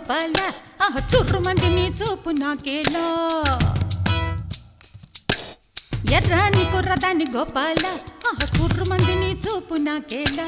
గోపాల ఆహ చుర్రు మంది నీ చూపు నాకేలా ఎర్రని కుర్రదాని గోపాల ఆహ చుర్రు మంది నీ చూపు నాకేలా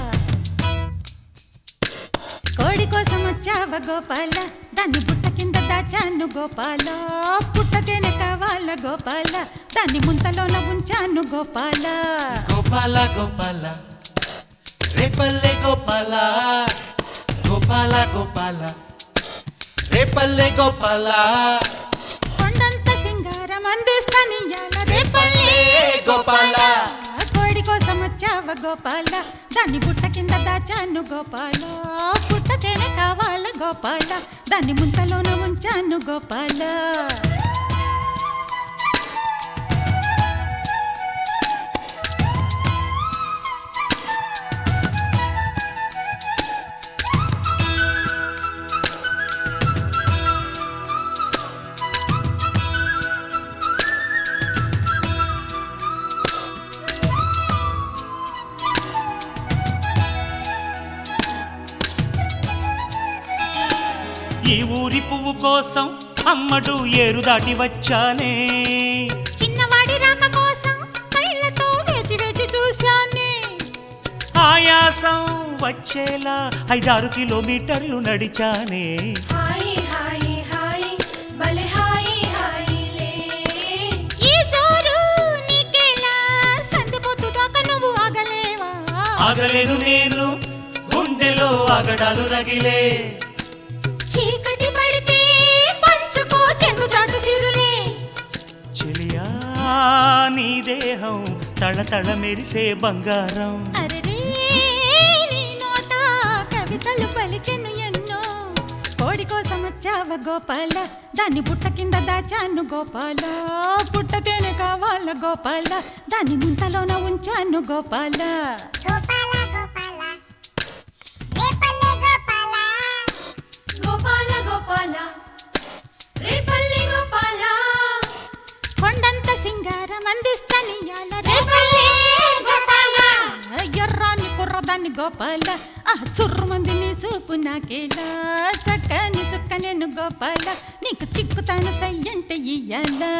కోడి కోసం వచ్చావ గోపాల దాన్ని బుట్ట కింద దాచాను గోపాల పుట్టతేనే కావాల గోపాల దాన్ని ముంతలోన ఉంచాను గోపాల గోపాల గోపాల రేపల్లె గోపాల గోపాల గోపాల రేపల్లె గోపాల కొండంత సింగారం అందిస్తానియాల రేపల్లే గోపాల. కోడి కోసం వచ్చావ గోపాల దాన్ని బుట్ట కింద దాచాను గోపాల పుట్టతేనే కావాల గోపాల దాన్ని ముంతలోన ఉంచాను గోపాల ఈ ఊరి పువ్వు కోసం అమ్మడు ఏరు దాటి వచ్చానే చిన్నవాడి రాక కోసం కళ్ళతో వేచి వేచి చూశానే ఆయాసం వచ్చేలా ఐదారు కిలోమీటర్లు నడిచానే హాయ్ హాయ్ హాయ్ భలే హాయ్ హాయ్ లే ఈ జోరు నీకేలా సంధిపోతు దాకా నువ్వు ఆగలేవా ఆగలేను నేను గుండెలో ఆగడాలు రగిలే చీకటి పడితే పంచుకో చెంగు చాటు సిరులే చెలియా నీ దేహం తళతళ మెరిసే బంగారం అరెరే నీ నోట కవితలు పలికెను ఎన్నో కోడి కోసం వచ్చావ గోపాల దాన్ని బుట్ట కింద దాచాను గోపాల పుట్టతేనే కావాల గోపాల దాన్ని ముంతలోన ఉంచాను గోపాల గోపాల గోపాల రేపల్లి గోపాల కొండంత సింగారం అందిస్తానియాల రేపల్లే గోపాల. ఎర్రాని కుర్రదాన్ని గోపాల ఆ చుర్రు మంది నీ చూపు నాకేలా చక్కని చుక్క నేను గోపాల నీకు చిక్కుతాను సయ్యంటే ఇయ్యాలా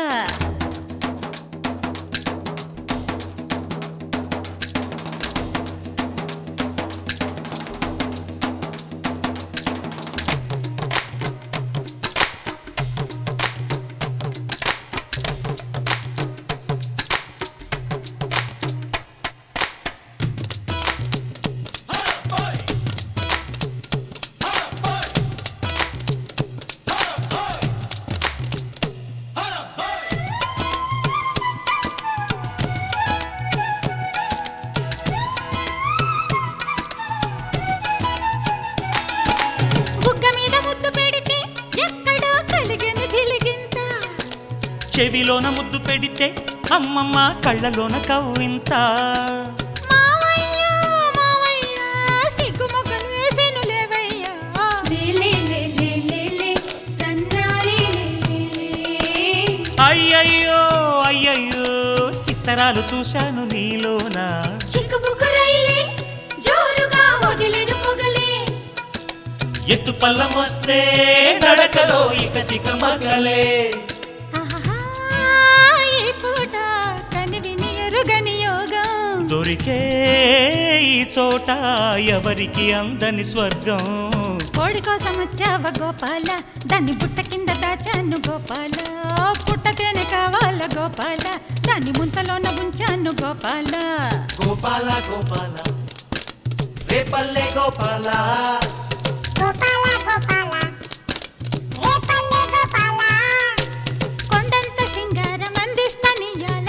బుగ్గ మీద ముద్దు పెడితే ఎక్కడో కలిగెను గిలిగింత చెవిలోన ముద్దు పెడితే అమ్మమ్మ కళ్ళలోన కవ్వింత మావయ్య మావయ్య సిగ్గుమొగ్గలు వేసెను లేవయ్యా లే లే లే లే లే లే తన్నాలి లే లే లే అయ్యయ్యో అయ్యయ్యో సిత్తరాలు చూశాను నీలోన చిక్కుబుక్కు రైలే జోరుగా వదిలేను పొగలే ఎత్తు పల్లం వస్తే నడకలో ఇక తిక మగలే ఆహా, ఈ పూట కనివిని ఎరుగని యోగం దొరికే ఈ చోట ఎవరికి అందని స్వర్గం కోడి కోసం వచ్చావ గోపాల దాన్ని బుట్ట కింద దాచాను గోపాల పుట్టతేనే కావాల గోపాల దాన్ని ముంతలోన ఉంచాను గోపాల గోపాల గోపాల రేపల్లె గోపాల కొండంత సింగారం అందిస్తానియాల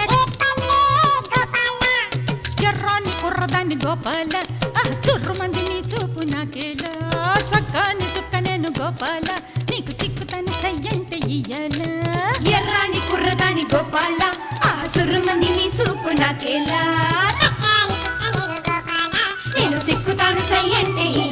ఎర్రాని కుర్రదాన్ని గోపాల ఆ చుర్రు మంది నీ చూపు నాకేలా చక్కని చుక్క నేను గోపాల నీకు చిక్కుతాను సయ్యంటే ఇయ్యాలా ఎర్రాని కుర్రదాని గోపాల ఆ సుర్రుమంది నీ సూపు నాకేలా నేను సిక్కుతాను సయ్యంటే